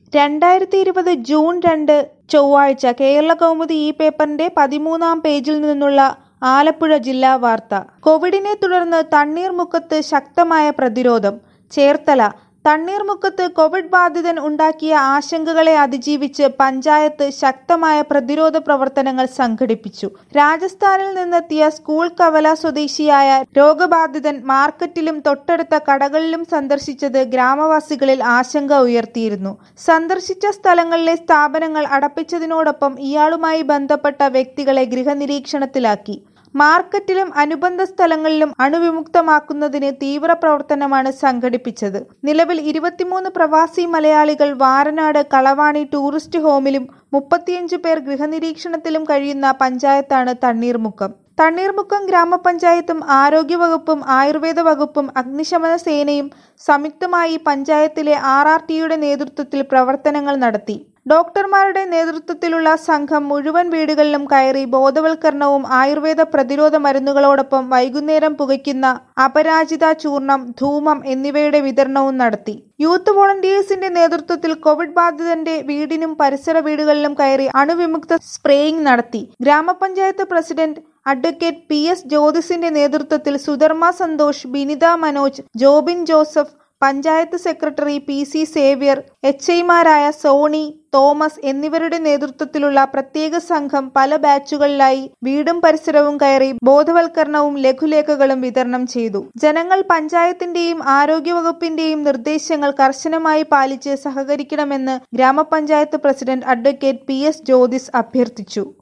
രണ്ടായിരത്തി ഇരുപത് ജൂൺ രണ്ട് ചൊവ്വാഴ്ച കേരളകൗമുദി ഈ പേപ്പറിന്റെ പതിമൂന്നാം പേജിൽ നിന്നുള്ള ആലപ്പുഴ ജില്ലാ വാർത്ത കോവിഡിനെ തുടർന്ന് തണ്ണീർമുക്കത്ത് ശക്തമായ പ്രതിരോധം ചേർത്തല തണ്ണീർമുക്കത്ത് കോവിഡ് ബാധിതൻ ഉണ്ടാക്കിയ ആശങ്കകളെ അതിജീവിച്ച് പഞ്ചായത്ത് ശക്തമായ പ്രതിരോധ പ്രവർത്തനങ്ങൾ സംഘടിപ്പിച്ചു രാജസ്ഥാനിൽ നിന്നെത്തിയ സ്കൂൾ കവല സ്വദേശിയായ രോഗബാധിതൻ മാർക്കറ്റിലും തൊട്ടടുത്ത കടകളിലും സന്ദർശിച്ചത് ഗ്രാമവാസികളിൽ ആശങ്ക ഉയർത്തിയിരുന്നു സന്ദർശിച്ച സ്ഥലങ്ങളിലെ സ്ഥാപനങ്ങൾ അടപ്പിച്ചതിനോടൊപ്പം ഇയാളുമായി ബന്ധപ്പെട്ട വ്യക്തികളെ ഗൃഹനിരീക്ഷണത്തിലാക്കി മാർക്കറ്റിലും അനുബന്ധ സ്ഥലങ്ങളിലും അണുവിമുക്തമാക്കുന്നതിന് തീവ്ര പ്രവർത്തനമാണ് സംഘടിപ്പിച്ചത് നിലവിൽ ഇരുപത്തിമൂന്ന് പ്രവാസി മലയാളികൾ വാരനാട് കളവാണി ടൂറിസ്റ്റ് ഹോമിലും മുപ്പത്തിയഞ്ചു പേർ ഗൃഹനിരീക്ഷണത്തിലും കഴിയുന്ന പഞ്ചായത്താണ് തണ്ണീർമുക്കം തണ്ണീർമുക്കം ഗ്രാമപഞ്ചായത്തും ആരോഗ്യവകുപ്പും ആയുർവേദ വകുപ്പും അഗ്നിശമന സേനയും സംയുക്തമായി പഞ്ചായത്തിലെ ആർ ആർ ടിയുടെ നേതൃത്വത്തിൽ പ്രവർത്തനങ്ങൾ നടത്തി ഡോക്ടർമാരുടെ നേതൃത്വത്തിലുള്ള സംഘം മുഴുവൻ വീടുകളിലും കയറി ബോധവൽക്കരണവും ആയുർവേദ പ്രതിരോധ മരുന്നുകളോടൊപ്പം വൈകുന്നേരം പുകയ്ക്കുന്ന അപരാജിത ചൂർണം ധൂമം എന്നിവയുടെ വിതരണവും നടത്തി യൂത്ത് വോളണ്ടിയേഴ്സിന്റെ നേതൃത്വത്തിൽ കോവിഡ് ബാധിതന്റെ വീടിനും പരിസര വീടുകളിലും കയറി അണുവിമുക്ത സ്പ്രേയിംഗ് നടത്തി ഗ്രാമപഞ്ചായത്ത് പ്രസിഡന്റ് അഡ്വക്കേറ്റ് പി എസ് ജ്യോതിസിന്റെ നേതൃത്വത്തിൽ Sudharma Santhosh Binitha Manoj Jobin Joseph panchayat secretary P C Xavier H ഐമാരായ സോണി തോമസ് എന്നിവരുടെ നേതൃത്വത്തിലുള്ള പ്രത്യേക സംഘം പല ബാച്ചുകളിലായി വീടും പരിസരവും കയറി ബോധവൽക്കരണവും ലഘുലേഖകളും വിതരണം ചെയ്തു ജനങ്ങൾ പഞ്ചായത്തിന്റെയും ആരോഗ്യവകുപ്പിന്റെയും നിർദ്ദേശങ്ങൾ കർശനമായി പാലിച്ച് സഹകരിക്കണമെന്ന് ഗ്രാമപഞ്ചായത്ത് president advocate P S Jyothis അഭ്യർത്ഥിച്ചു